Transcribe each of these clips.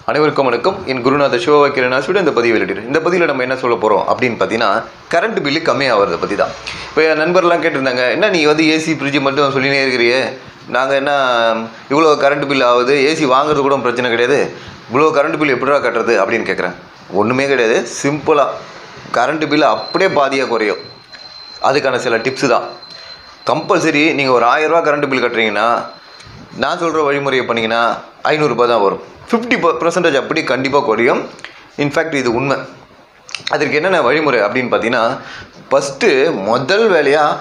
அனைவருக்கும் வணக்கம் என் குருநாத சிவவா கிரணாசுடன் இந்த பதிவு வெளியிடுறேன் இந்த பதிவில் நம்ம என்ன சொல்ல போகிறோம் அப்படின்னு பார்த்தீங்கன்னா கரண்ட் பில்லு கம்மியாகிறத பற்றி தான் இப்போ என் நண்பர்லாம் கேட்டிருந்தாங்க என்ன நீ வந்து ஏசி ஃப்ரிட்ஜ் மட்டும் சொல்லினே இருக்கிறியே நாங்கள் என்ன இவ்வளோ கரண்ட் பில் ஆகுது ஏசி வாங்குறது கூட பிரச்சனை கிடையாது இவ்வளோ கரண்ட் பில் எப்படிடா கட்டுறது அப்படின்னு கேட்குறேன் ஒன்றுமே கிடையாது சிம்பிளாக கரண்ட் பில்லு அப்படியே பாதியாக குறையும் அதுக்கான சில டிப்ஸு தான் கம்பல்சரி நீங்கள் ஒரு ஆயிரரூவா கரண்ட் பில் கட்டுறீங்கன்னா நான் சொல்கிற வழிமுறையை பண்ணிங்கன்னா ஐநூறுரூபா தான் வரும் ஃபிஃப்டி பர்சன்டேஜ் அப்படி கண்டிப்பாக குறையும் இன்ஃபேக்ட் இது உண்மை அதற்கு என்னென்ன வழிமுறை அப்படின்னு பார்த்தீங்கன்னா ஃபஸ்ட்டு முதல் வேலையாக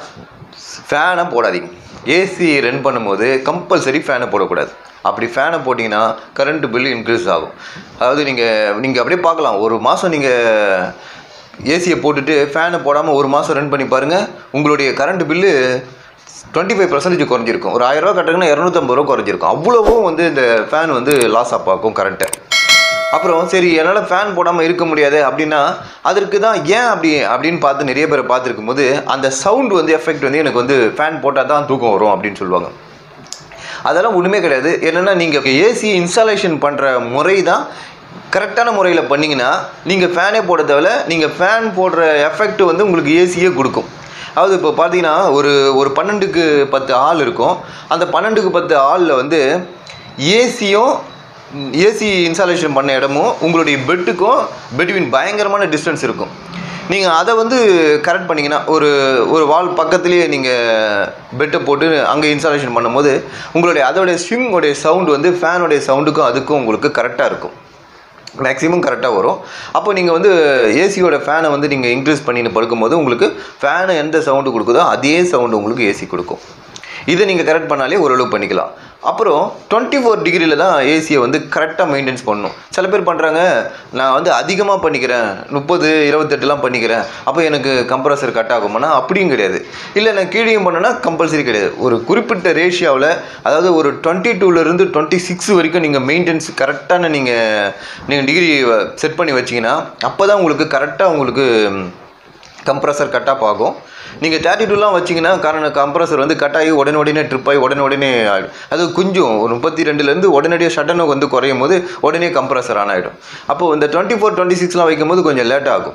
ஃபேனை போடாதீங்க ஏசி ரன் பண்ணும்போது கம்பல்சரி ஃபேனை போடக்கூடாது அப்படி ஃபேனை போட்டிங்கன்னா கரண்ட் பில் இன்க்ரீஸ் ஆகும் அதாவது நீங்கள் நீங்கள் அப்படியே பார்க்கலாம் ஒரு மாதம் நீங்கள் ஏசியை போட்டுட்டு ஃபேனை போடாமல் ஒரு மாதம் ரன் பண்ணி பாருங்கள் உங்களுடைய current bill twenty five percentage குறைஞ்சிருக்கும் ஒரு ஆயிரரூவா கட்டுறதுன்னா இரநூத்தம்பது ரூபா குறைஞ்சிருக்கும் அவ்வளவும் வந்து இந்த ஃபேன் வந்து லாஸ் ஆஃப் ஆக்கும் கரண்ட்டை அப்புறம் சரி என்னால் ஃபேன் போடாமல் இருக்க முடியாது அப்படின்னா அதற்கு தான் ஏன் அப்படி அப்படின்னு பார்த்து நிறைய பேரை பார்த்துருக்கும் போது அந்த சவுண்ட் வந்து எஃபெக்ட் வந்து எனக்கு வந்து ஃபேன் போட்டால் தான் தூக்கம் வரும் அப்படின்னு சொல்லுவாங்க அதெல்லாம் ஒன்றுமே கிடையாது என்னென்னா நீங்கள் ஏசி இன்ஸ்டாலேஷன் பண்ணுற முறை தான் கரெக்டான முறையில் பண்ணிங்கன்னா நீங்கள் ஃபேனே போட தேவையில்ல நீங்கள் ஃபேன் போடுற எஃபெக்ட் வந்து உங்களுக்கு ஏசியே கொடுக்கும் அதாவது இப்போ பார்த்தீங்கன்னா ஒரு ஒரு பன்னெண்டுக்கு பத்து ஆள் இருக்கும் அந்த பன்னெண்டுக்கு பத்து ஆளில் வந்து ஏசியும் ஏசி இன்ஸ்டாலேஷன் பண்ண இடமும் உங்களுடைய பெட்டுக்கும் பெட்வீன் பயங்கரமான டிஸ்டன்ஸ் இருக்கும் நீங்கள் அதை வந்து கரெக்ட் பண்ணிங்கன்னா ஒரு ஒரு வால் பக்கத்துலேயே நீங்கள் பெட்டை போட்டு அங்கே இன்ஸ்டாலேஷன் பண்ணும்போது உங்களுடைய அதோடைய ஸ்விங்கோடைய சவுண்டு வந்து ஃபேனுடைய சவுண்டுக்கும் அதுக்கும் உங்களுக்கு கரெக்டாக இருக்கும் மேக்ஸிமம் கரெக்டாக வரும் அப்போ நீங்கள் வந்து ஏசியோட ஃபேனை வந்து நீங்கள் இன்க்ரீஸ் பண்ணின்னு படுக்கும்போது உங்களுக்கு ஃபேனு எந்த சவுண்டு கொடுக்குதோ அதே சவுண்டு உங்களுக்கு ஏசி கொடுக்கும் இதை நீங்கள் கரெக்ட் பண்ணாலே ஓரளவு பண்ணிக்கலாம் அப்புறம் டுவெண்ட்டி ஃபோர் டிகிரியில் தான் ஏசியை வந்து கரெக்டாக மெயின்டைன்ஸ் பண்ணணும் சில பேர் பண்ணுறாங்க நான் வந்து அதிகமாக பண்ணிக்கிறேன் முப்பது இருபத்தெட்டுலாம் பண்ணிக்கிறேன் அப்போ எனக்கு கம்ப்ரஸர் கட் ஆகுமானா அப்படியும் கிடையாது இல்லை நான் கீழேயும் பண்ணேன்னா கம்பல்சரி கிடையாது ஒரு குறிப்பிட்ட ரேஷியோவில் அதாவது ஒரு டுவெண்ட்டி டூலேருந்து டுவெண்ட்டி சிக்ஸ் வரைக்கும் நீங்கள் மெயின்டெனன்ஸ் கரெக்டான நீங்கள் நீங்கள் டிகிரி செட் பண்ணி வச்சிங்கன்னா அப்போ தான் உங்களுக்கு கரெக்டாக உங்களுக்கு கம்ப்ரஸர் கட் ஆஃப் ஆகும் நீங்கள் தேர்ட்டி டூலாம் வச்சிங்கன்னா காரணம் கம்ப்ரஸர் வந்து கட் ஆகி உடனே உடனே ட்ரிப் ஆகி உடனே உடனே ஆகிடும் அது கொஞ்சம் ஒரு முப்பத்தி ரெண்டுலேருந்து உடனடியாக ஷட்டனு வந்து குறையும் போது உடனே கம்ப்ரஸர் ஆன் ஆகிடும் அப்போது இந்த டுவெண்ட்டி ஃபோர் டுவெண்ட்டி சிக்ஸ்லாம் வைக்கும்போது கொஞ்சம் லேட் ஆகும்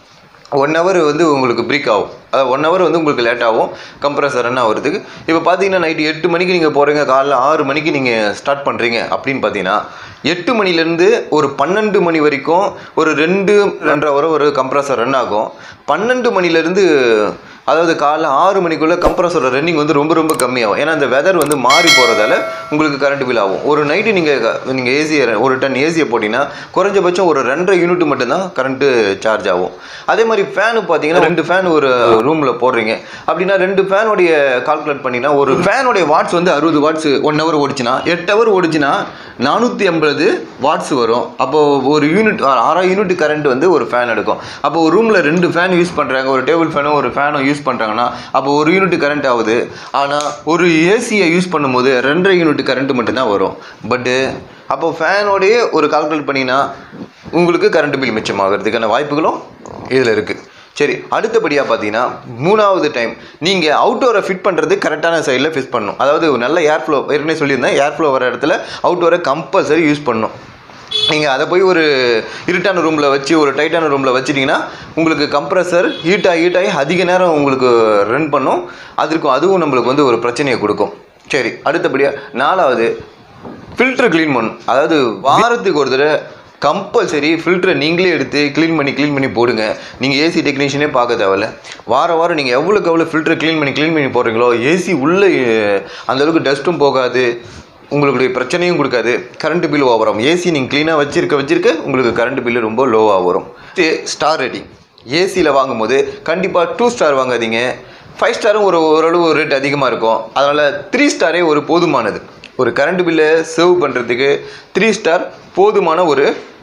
ஒன் ஹவர் வந்து உங்களுக்கு பிரேக் ஆகும் அதாவது ஒன் ஹவர் வந்து உங்களுக்கு லேட் ஆகும் கம்ப்ரஸர் ரன் ஆகிறதுக்கு இப்போ பார்த்தீங்கன்னா நைட்டு எட்டு மணிக்கு நீங்கள் போகிறீங்க காலைல ஆறு மணிக்கு நீங்கள் ஸ்டார்ட் பண்ணுறீங்க அப்படின்னு பார்த்தீங்கன்னா எட்டு மணிலேருந்து ஒரு பன்னெண்டு மணி வரைக்கும் ஒரு ரெண்டு ரெண்டரை வரை ஒரு கம்ப்ரஸர் ரன் ஆகும் பன்னெண்டு மணிலேருந்து அதாவது காலைல ஆறு மணிக்குள்ளே கம்ப்ரஸரோட ரன்னிங் வந்து ரொம்ப ரொம்ப கம்மியாகும் ஏன்னா அந்த வெதர் வந்து மாறி போகிறதால உங்களுக்கு கரண்ட் பில் ஆகும் ஒரு நைட்டு நீங்கள் நீங்கள் ஏசியை ஒரு டன் ஏசியை போட்டிங்கன்னா குறைஞ்சபட்சம் ஒரு ரெண்டரை யூனிட் மட்டும்தான் கரண்ட்டு சார்ஜ் ஆகும் அதே மாதிரி ஃபேனு பார்த்தீங்கன்னா ரெண்டு ஃபேன் ஒரு ரூமில் போடுறீங்க அப்படின்னா ரெண்டு ஃபேனுடைய கால்குலேட் பண்ணிங்கன்னா ஒரு ஃபேனுடைய வாட்ஸ் வந்து அறுபது வாட்ஸ் ஒன் ஹவர் ஓடிச்சுன்னா எட்டு ஹவர் ஓடிச்சுன்னா நானூற்றி ஐம்பது வாட்ஸ் வரும் அப்போது ஒரு யூனிட் ஆறாயிரம் யூனிட் கரண்ட் வந்து ஒரு ஃபேன் எடுக்கும் அப்போ ஒரு ரூமில் ரெண்டு ஃபேன் யூஸ் பண்ணுறாங்க ஒரு டேபிள் ஃபேனும் ஒரு ஃபேனும் யூஸ் பண்ணுறாங்கன்னா அப்போ ஒரு யூனிட் கரண்ட் ஆகுது ஆனால் ஒரு ஏசியை யூஸ் பண்ணும்போது ரெண்டரை யூனிட் கரண்ட் மட்டும்தான் வரும் பட்டு அப்போ ஃபேனோடையே ஒரு கால்குலேட் பண்ணிங்கன்னா உங்களுக்கு கரண்ட் பில் மிச்சமாகிறதுக்கான வாய்ப்புகளும் இதில் இருக்குது சரி அடுத்தபடியாக பார்த்தீங்கன்னா மூணாவது டைம் நீங்கள் அவுட்டோரை ஃபிட் பண்ணுறது கரெக்டான சைடில் ஃபிட் பண்ணணும் அதாவது நல்ல ஏர் ஃப்ளோ ஏற்கனவே சொல்லியிருந்தேன் ஏர் ஃப்ளோ வர இடத்துல அவுட்டோரை கம்பல்சரி யூஸ் பண்ணணும் நீங்கள் அதை போய் ஒரு இருட்டான ரூமில் வச்சு ஒரு டைட்டான ரூமில் வச்சிட்டிங்கன்னா உங்களுக்கு கம்ப்ரஸர் ஹீட் ஆகி ஹீட் ஆகி அதிக நேரம் உங்களுக்கு ரன் பண்ணும் அதற்கும் அதுவும் நம்மளுக்கு வந்து ஒரு பிரச்சனையை கொடுக்கும் சரி அடுத்தபடியாக நாலாவது ஃபில்டர் க்ளீன் பண்ணணும் அதாவது வாரத்துக்கு ஒரு தடவை கம்பல்சரி ஃபில்டரை நீங்களே எடுத்து க்ளீன் பண்ணி க்ளீன் பண்ணி போடுங்க நீங்கள் ஏசி டெக்னீஷியனே பார்க்க தேவையில்ல வார வாரம் நீங்கள் எவ்வளோக்கு எவ்வளோ ஃபில்டர் க்ளீன் பண்ணி க்ளீன் பண்ணி போடுறீங்களோ ஏசி உள்ளே அந்தளவுக்கு டஸ்ட்டும் போகாது உங்களுடைய பிரச்சனையும் கொடுக்காது கரண்ட் பில் ஓவரும் ஏசி நீங்கள் க்ளீனாக வச்சிருக்க வச்சிருக்க உங்களுக்கு கரண்ட் பில்லு ரொம்ப லோவாக வரும் ஸ்டார் ரேட்டிங் ஏசியில் வாங்கும்போது கண்டிப்பாக டூ ஸ்டார் வாங்காதீங்க ஃபைவ் ஸ்டாரும் ஒரு ஓரளவு ரேட் அதிகமாக இருக்கும் அதனால் த்ரீ ஸ்டாரே ஒரு போதுமானது ஒரு கரண்ட் பில்லை சேவ் பண்ணுறதுக்கு த்ரீ ஸ்டார் போதுமான ஒரு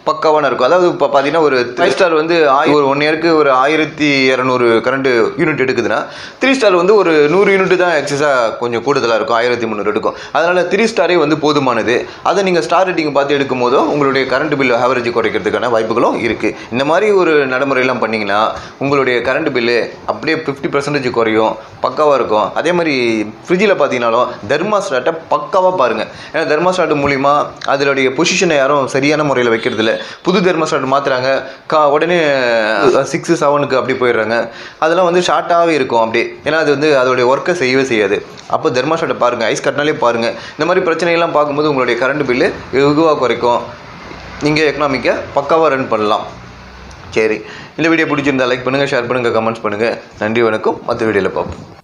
பக்காவான இருக்கும் அதாவது இப்போ பார்த்தீங்கன்னா ஒரு ஃபைவ் ஸ்டார் வந்து ஆயி- ஒரு ஒன் இயருக்கு ஒரு ஆயிரத்தி இரநூறு கரண்ட் யூனிட் எடுக்குதுன்னா த்ரீ ஸ்டார் வந்து ஒரு நூறு யூனிட் தான் எக்ஸஸாக கொஞ்சம் கூடுதலாக இருக்கும் ஆயிரத்தி முந்நூறு எடுக்கும் அதனால் த்ரீ ஸ்டாரே வந்து போதுமானது அதை நீங்கள் ஸ்டார் ரேட்டிங் பார்த்து எடுக்கும் போதோ உங்களுடைய கரண்ட் பில் ஆவரேஜ் குறைக்கிறதுக்கான வாய்ப்புகளும் இருக்குது இந்த மாதிரி ஒரு நடைமுறையெல்லாம் பண்ணிங்கன்னா உங்களுடைய கரண்ட் பில்லு அப்படியே ஃபிஃப்டி பர்சன்டேஜ் குறையும் பக்காவாக இருக்கும் அதே மாதிரி ஃப்ரிட்ஜில் பார்த்தீங்கன்னாலும் தர்மாஸ்டாட்டை பக்காவாக பாருங்கள் ஏன்னா தர்மாஸ்டாட் மூலிமா அதனுடைய பொசிஷனை யாரும் சரியான முறையில் வைக்கிறதில்ல புது தெர்மோஸ்டாட் மாற்றுறாங்க கா உடனே சிக்ஸு செவனுக்கு அப்படி போயிடுறாங்க அதெல்லாம் வந்து ஷார்ட்டாகவே இருக்கும் அப்படியே ஏன்னா அது வந்து அதோடைய ஒர்க்கை செய்யவே செய்யாது அப்போ தெர்மோஸ்டாட்டை பாருங்கள் ஐஸ் கட்டினாலே பாருங்கள் இந்த மாதிரி பிரச்சனைகள்லாம் பார்க்கும்போது உங்களுடைய கரண்ட் பில்லு வெகுவாக குறைக்கும் நீங்கள் எக்கனாமிக்கை பக்காவாக ரன் பண்ணலாம் சரி இந்த வீடியோ பிடிச்சிருந்தா லைக் பண்ணுங்கள் ஷேர் பண்ணுங்கள் கமெண்ட்ஸ் பண்ணுங்கள் நன்றி வணக்கம் மற்ற வீடியோவில் பார்ப்போம்